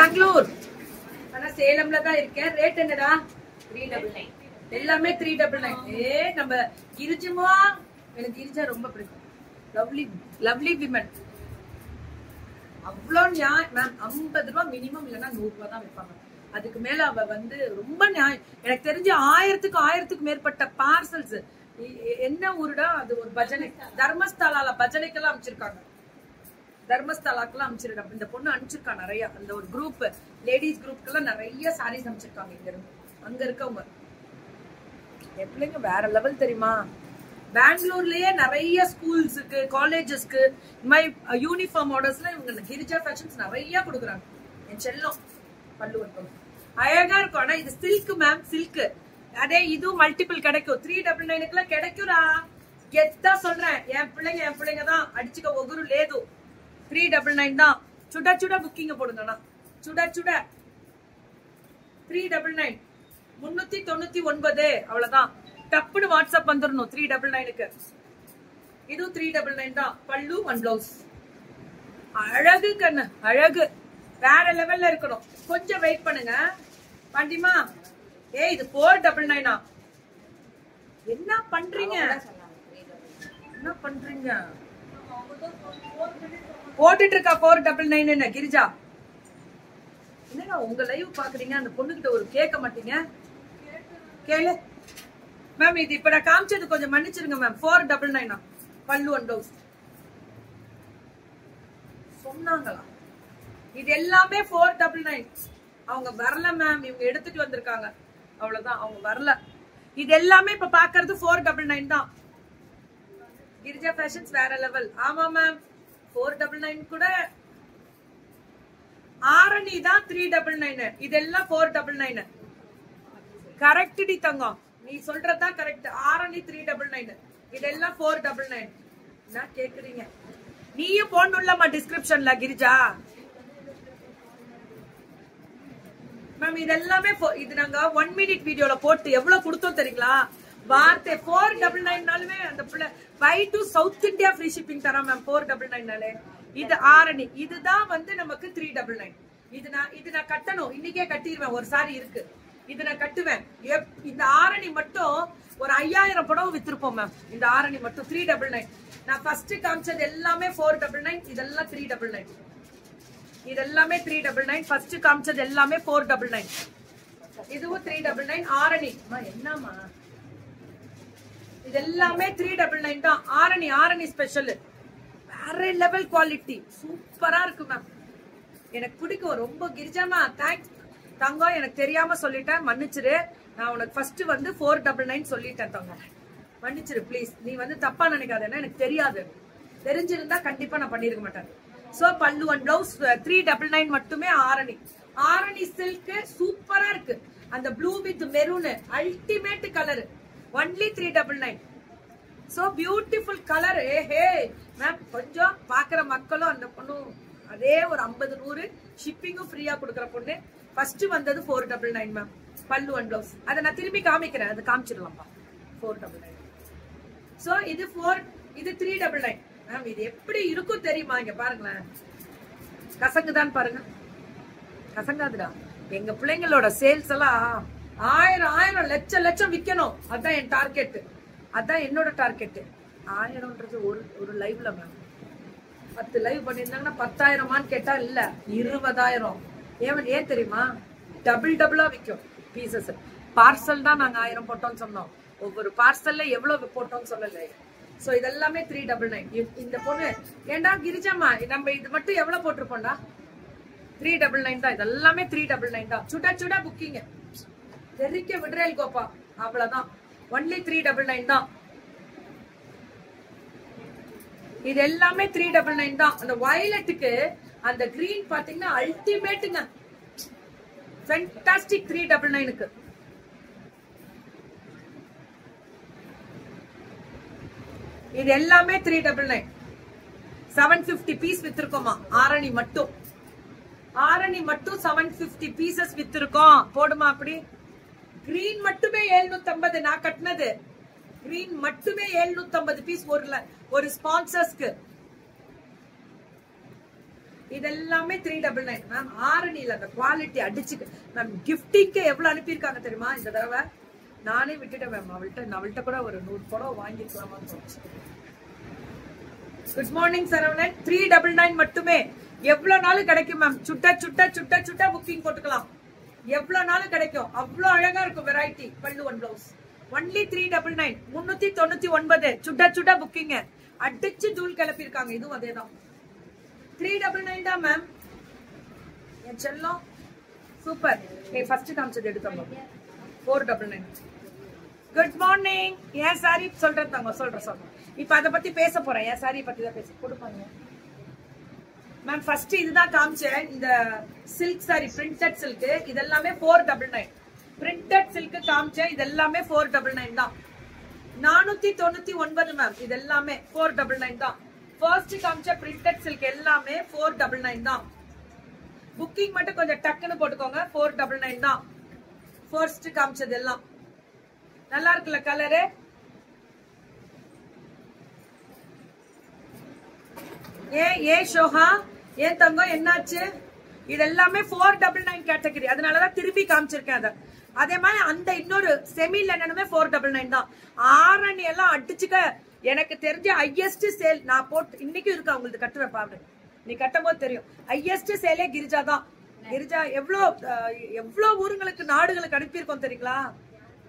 பெங்களூர் ஆனா சேலம்ல தான் இருக்கேன் ரேட் என்னடா த்ரீ டபுள் நைன் எல்லாமே த்ரீ டபுள் நைன் ஏ நம்ம கிரிஜுமா எனக்கு கிரிஜா ரொம்ப பிடிக்கும் லவ்லி லவ்லி விமன் அவ்வளோ நியாயம் மேம் ஐம்பது ரூபா மினிமம் இல்லைன்னா நூறு ரூபா தான் வைப்பாங்க அதுக்கு மேல அவ வந்து ரொம்ப நியாயம் எனக்கு தெரிஞ்சு ஆயிரத்துக்கு ஆயிரத்துக்கு மேற்பட்ட பார்சல்ஸ் என்ன ஊருடா அது ஒரு பஜனை தர்மஸ்தலால பஜனைக்கெல்லாம் அமைச்சிருக்காங்க தர்மஸ்தலாக்கெல்லாம் அமைச்சிருக்கா இந்த பொண்ணு அனுப்பிச்சிருக்கா நிறைய அந்த ஒரு குரூப் லேடிஸ் குரூப்க்கெல்லாம் நிறைய சாரீஸ் அமைச்சிருக்காங்க இங்க இருந்து அங்க இருக்கவங்க என் பிள்ளைங்க வேற லெவல் தெரியுமா பெங்களூர்லயே நிறைய ஸ்கூல்ஸுக்கு காலேஜஸ்க்கு இந்த மாதிரி யூனிஃபார்ம் ஆர்டர்ஸ்லாம் இவங்க கிரிஜா ஃபேஷன்ஸ் நிறைய கொடுக்குறாங்க என் செல்லம் பல்லு வட்டம் அழகா இருக்கும் ஆனா இது சில்க் மேம் சில்க் அதே இதுவும் மல்டிபிள் கிடைக்கும் த்ரீ டபுள் நைனுக்குலாம் கிடைக்கும்டா கெத்தா சொல்றேன் என் பிள்ளைங்க என் பிள்ளைங்க தான் அடிச்சுக்க ஒகுரு லேது த்ரீ டபுள் நைன் தான் சுட சுட புக்கிங்க போடுங்கண்ணா சுட சுட த்ரீ டபுள் நைன் முன்னூத்தி தொண்ணூத்தி ஒன்பது அவ்வளவுதான் டப்புன்னு வாட்ஸ்அப் வந்துடணும் த்ரீ டபுள் நைனுக்கு இதுவும் த்ரீ டபுள் நைன் தான் பல்லு ஒன் பிளவுஸ் அழகு கண்ணு அழகு வேற லெவல்ல இருக்கணும் கொஞ்சம் வெயிட் பண்ணுங்க பாண்டிமா ஏய் இது ஃபோர் டபுள் நைனா என்ன பண்றீங்க என்ன பண்றீங்க போட்டுட்டு இருக்கா ஃபோர் டபுள் நைன் என்ன கிரிஜா என்னங்க உங்க லைவ் பாக்குறீங்க அந்த பொண்ணுகிட்ட ஒரு கேட்க மாட்டீங்க கேளு மேம் இது இப்ப நான் காமிச்சது கொஞ்சம் மன்னிச்சிருங்க மேம் ஃபோர் டபுள் நைனா பல்லு ஒன் டவுஸ் சொன்னாங்களா இது எல்லாமே ஃபோர் டபுள் நைன் அவங்க வரல மேம் இவங்க எடுத்துட்டு வந்திருக்காங்க அவ்வளவுதான் அவங்க வரல இது எல்லாமே இப்ப பாக்குறது ஃபோர் டபுள் நைன் தான் கிரிஜா ஃபேஷன்ஸ் வேற லெவல் ஆமா மேம் ஃபோர் டபுள் நைன் கூட ஆரணி தான் த்ரீ டபுள் நைன் இதெல்லாம் ஃபோர் டபுள் நைன் கரெக்ட் டி தங்கம் நீ சொல்றதுதான் correct Arani three double nine இதெல்லாம் ஃபோர் டபுள் நைன் என்ன கேக்குறீங்க நீயும் போடணும்லம்மா டிஸ்கிரிப்ஷன்ல கிரிஜா மேம் இது எல்லாமே fo- இது நாங்க ஒன் மினிட் வீடியோல போட்டு எவ்வளவு கொடுத்தோம் தெரியுங்களா வார்த்தை ஃபோர் டபுள் நைன்னாலுமே அந்த பிள்ளை by to South India free shipping தரோம் மேம் ஃபோர் டபுள் நைன்னாலே இது ஆரணி இதுதான் வந்து நமக்கு த்ரீ டபுள் நைன் இது நான் இது நான் கட்டணும் இன்னைக்கே கட்டிடுவேன் ஒரு சாரி இருக்கு இது நான் கட்டுவேன் எப்- இந்த ஆரணி மட்டும் ஒரு ஐயாயிரம் புடவை வித்திருப்போம் மேம் இந்த ஆரணி மட்டும் த்ரீ டபுள் நைன் நான் ஃபர்ஸ்ட் காமிச்சது எல்லாமே ஃபோர் டபுள் நைன் இதெல்லாம் த்ரீ டபுள் நைன் இது எல்லாமே த்ரீ டபுள் நைன் ஃபர்ஸ்ட் காமிச்சது எல்லாமே ஃபோர் டபுள் நைன் இதுவும் த்ரீ டபுள் நைன் ஆரணி அம்மா, என்னம்மா இது எல்லாமே த்ரீ டபுள் நைன் தான் ஆரணி ஆரணி ஸ்பெஷல் வேற லெவல் குவாலிட்டி சூப்பரா இருக்கு மேம் எனக்கு பிடிக்கும் ரொம்ப கிரிஜாமா தேங்க்ஸ் தங்கம் எனக்கு தெரியாம சொல்லிட்டேன் மன்னிச்சிரு நான் உனக்கு ஃபர்ஸ்ட் வந்து ஃபோர் டபுள் நைன் சொல்லிட்டேன் தங்கம் மன்னிச்சிரு ப்ளீஸ் நீ வந்து தப்பா நினைக்காத ஏன்னா எனக்கு தெரியாது தெரிஞ்சிருந்தா கண்டிப்பா நான் பண்ணிருக்க மாட்டேன் so pallu one blouse three double nine மட்டுமே ஆரணி ஆரணி சில்க் சூப்பரா இருக்கு அந்த blue with maroon ultimate colour only three double nine so beautiful colour ஏ ஹே மேம் கொஞ்சம் பாக்குற மக்களும் அந்த பொண்ணும் அதே ஒரு ஐம்பது நூறு ஷிப்பிங்கும் ஃப்ரீயா கொடுக்குற பொண்ணு ஃபர்ஸ்ட் வந்தது four double nine ma'am pallu one blouse அதை நான் திரும்பி காமிக்கிறேன் அது காமிச்சிடலாம்ப்பா ஃபோர் டபுள் நைன் சோ இது ஃபோர் இது த்ரீ டபுள் நைன் மேம் இது எப்படி இருக்கும் தெரியுமா இங்க பாருங்களேன் கசங்குதான் பாருங்க கசங்காதுடா எங்க பிள்ளைங்களோட சேல்ஸ் எல்லாம் ஆயிரம் ஆயிரம் லட்சம் லட்சம் விக்கணும் அதான் என் டார்கெட் அதான் என்னோட டார்கெட் ஆயிரம்ன்றது ஒரு ஒரு லைவ்ல மேம் பத்து லைவ் பண்ணியிருந்தாங்கன்னா பத்தாயிரமான்னு கேட்டா இல்ல இருபதாயிரம் ஏன் ஏன் தெரியுமா டபுள் டபுளா விற்கும் பீசஸ் பார்சல் தான் நாங்க ஆயிரம் போட்டோம்னு சொன்னோம் ஒவ்வொரு பார்சல்ல எவ்வளவு போட்டோம்னு சொல்லல சோ இதெல்லாமே த்ரீ டபுள் நைன் இந்த பொண்ணு ஏன்டா கிரிஜாமா நம்ம இது மட்டும் எவ்வளவு போட்டிருப்போம்டா த்ரீ டபுள் நைன் தான் இதெல்லாமே த்ரீ டபுள் நைன் தான் சுட சுட புக்கிங் தெரிக்க விடுறேல் கோப்பா அவ்வளவுதான் ஒன்லி த்ரீ டபுள் நைன் தான் இது எல்லாமே த்ரீ டபுள் நைன் தான் அந்த வயலட்டுக்கு அந்த கிரீன் பாத்தீங்கன்னா அல்டிமேட்டுங்க ஃபென்டாஸ்டிக் த்ரீ டபுள் நைனுக்கு இது எல்லாமே three double nine seven fifty piece வித்திருக்கோமா ஆரணி மட்டும் ஆரணி மட்டும் செவன் பிப்டி பீசஸ் வித்திருக்கோம் போடுமா அப்படி கிரீன் மட்டுமே 750 நான் கட்டினது கிரீன் மட்டுமே 750 பீஸ் ஒரு ல- ஒரு ஸ்பான்சர்ஸ்க்கு இது எல்லாமே த்ரீ டபுள் நைன் மேம் ஆரணியில் அந்த குவாலிட்டி அடிச்சு மேம் கிஃப்டிங்க்கு எவ்வளவு அனுப்பியிருக்காங்க தெரியுமா இந்த தடவை நானே விட்டுட்டேன் மேம் அவள்கிட்ட அவள்கிட்ட கூட ஒரு நூறு படம் வாங்கிக்கலாமான்னு தோணுச்சு good morning Saravanan three double nine மட்டுமே எவ்வளவு நாள் கிடைக்கும் மேம் சுட்ட சுட்ட சுட்ட சுட்ட புக்கிங் போட்டுக்கலாம் எவ்வளவு நாள் கிடைக்கும் அவ்வளவு அழகா இருக்கும் variety pallu one blouse only three double nine முன்னூத்தி தொண்ணூத்தி ஒன்பது சுட்ட சுட்ட புக்கிங்க அடிச்சு தூள் கிளப்பியிருக்காங்க இதுவும் அதேதான் த்ரீ டபுள் நைன் தான் மேம் என் செல்லம் சூப்பர் ஏ ஃபர்ஸ்ட் காமிச்சது எடுத்தோம் four double nine good morning ஏன் சாரி சொல்றேன் தாங்க சொல்றேன் சொல்றேன் இப்ப அதை பத்தி பேச போறேன் என் சாரி பத்தி தான் பேச கொடுப்பாங்க மேம் ஃபர்ஸ்ட் இதுதான் காமிச்சேன் இந்த சில்க் சாரி பிரிண்டட் சில்க் இதெல்லாமே four double nine printed silk காமிச்சேன் இது எல்லாமே ஃபோர் டபுள் நைன் தான் நானூத்தி தொண்ணூத்தி ஒன்பது மேம் இது எல்லாமே ஃபோர் டபுள் நைன் தான் ஃபர்ஸ்ட் காமிச்ச பிரிண்டட் சில்க் எல்லாமே ஃபோர் டபுள் நைன் தான் புக்கிங் மட்டும் கொஞ்சம் டக்குன்னு போட்டுக்கோங்க ஃபோர் டபுள் நைன் தான் ஃபர்ஸ்ட் காமிச்சது எல்லாம் நல்லா இருக்குல்ல கலரு ஏ ஏ ஷோஹா ஏன் தங்கம் என்னாச்சு இது எல்லாமே ஃபோர் டபுள் நைன் கேட்டகரி அதனாலதான் திருப்பி காமிச்சிருக்கேன் அதை அதே மாதிரி அந்த இன்னொரு செமி லெனனுமே ஃபோர் டபுள் நைன் தான் ஆரணி எல்லாம் அடிச்சுக்க எனக்கு தெரிஞ்ச ஹையஸ்ட் சேல் நான் போட்டு இன்னைக்கும் இருக்கு உங்களுக்கு கட்டுற பாரு நீ கட்டும் போது தெரியும் ஹையஸ்ட் சேலே கிரிஜா தான் கிரிஜா எவ்வளோ அஹ், எவ்வளோ ஊருங்களுக்கு நாடுகளுக்கு அனுப்பியிருக்கோம் தெரியுங்களா